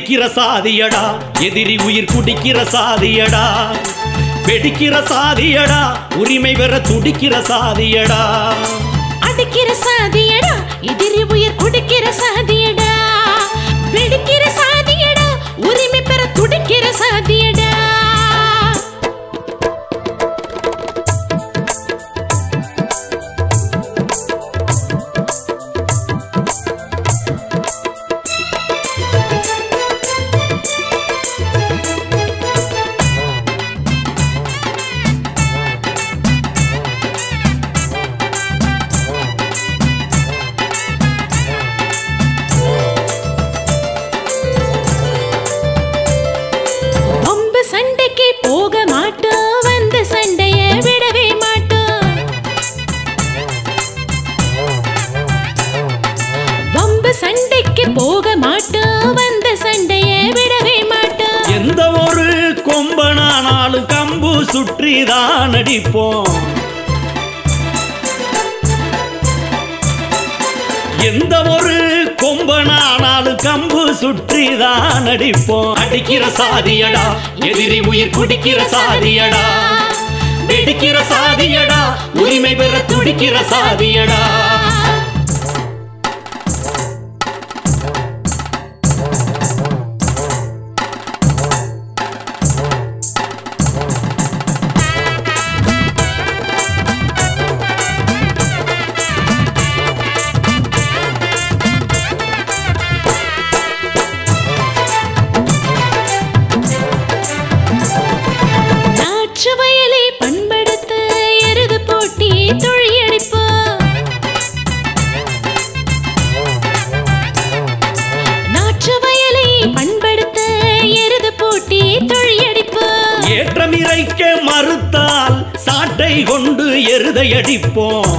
அடிக்கிற சாதியடா எதிரி உயிர் குடிக்கிற சாதியடா வெடிக்கிற சாதியடா உரிமை பெற துடிக்கிற சாதியடா அடிக்கிற சாதியடா எதிரி உயிர் குடிக்கிற சாதியடா வெடிக்கிற சாதியடா உரிமை பெற துடிக்கிற சாதியடா வம்பு சண்டைக்கு போக மாட்டோம் வந்த சண்டைய விடவே மாட்டோம் வம்பு சண்டைக்கு போக மாட்டோம் வந்த சண்டைய விடவே மாட்டோம் எந்த ஒரு கொம்பனானாலும் கம்பு சுற்றிதான் அடிப்போம் எந்த ஒரு கொம்பனானாலும் கம்பு சுற்றிதான் அடிப்போம் அடிக்கிற சாதியடா எதிரி உயிர் குடிக்கிற சாதியடா வெடிக்கிற சாதியடா உரிமை பெற துடிக்கிற சாதியடா நாற்று வயலை பண்படுத்த எருது போட்டி தொழியடிப்போம் நாற்று வயலை பண்படுத்த எருது போட்டி தொழியடிப்போம் ஏற்றம் இறைக்க மறுத்தால் சாட்டை கொண்டு எருதை அடிப்போம்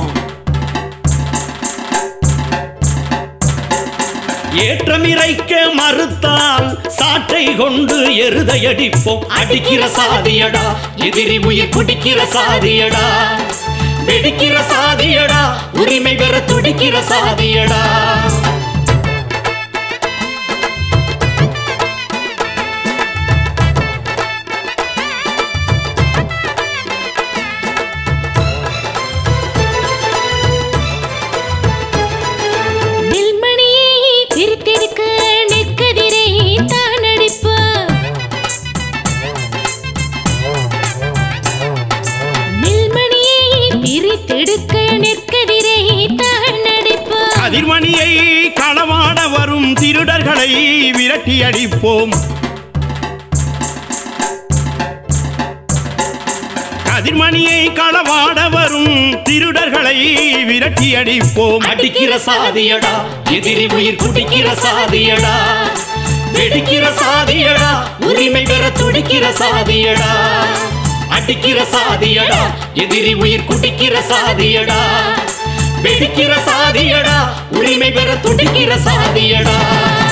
ஏற்றம் இறைக்க மறுத்தால் சாட்டை கொண்டு எருதை அடிப்போம் அடிக்கிற சாதியடா எதிரி உயிர் குடிக்கிற சாதியடா வெடிக்கிற சாதியடா உரிமை பெற துடிக்கிற சாதியடா நெல்மணியை பிரித்தெடுக்க நெற்கதிரை தான் அடிப்போம் நெல்மணியை பிரித்தெடுக்க நெற்கதிரை தான் அடிப்போம் கதிர்மணியை களவாட வரும் திருடர்களை விரட்டி அடிப்போம் கதிர்மணியை களவாட வரும் திருடர்களை விரட்டி அடிப்போம் அடிக்கிற சாதியடா எதிரி உயிர் குடிக்கிற சாதியடா வெடிக்கிற சாதியடா உரிமை பெற துடிக்கிற சாதியடா அடிக்கிற சாதியடா எதிரி உயிர் குடிக்கிற சாதியடா வெடிக்கிற சாதியடா உரிமை பெற துடிக்கிற சாதியடா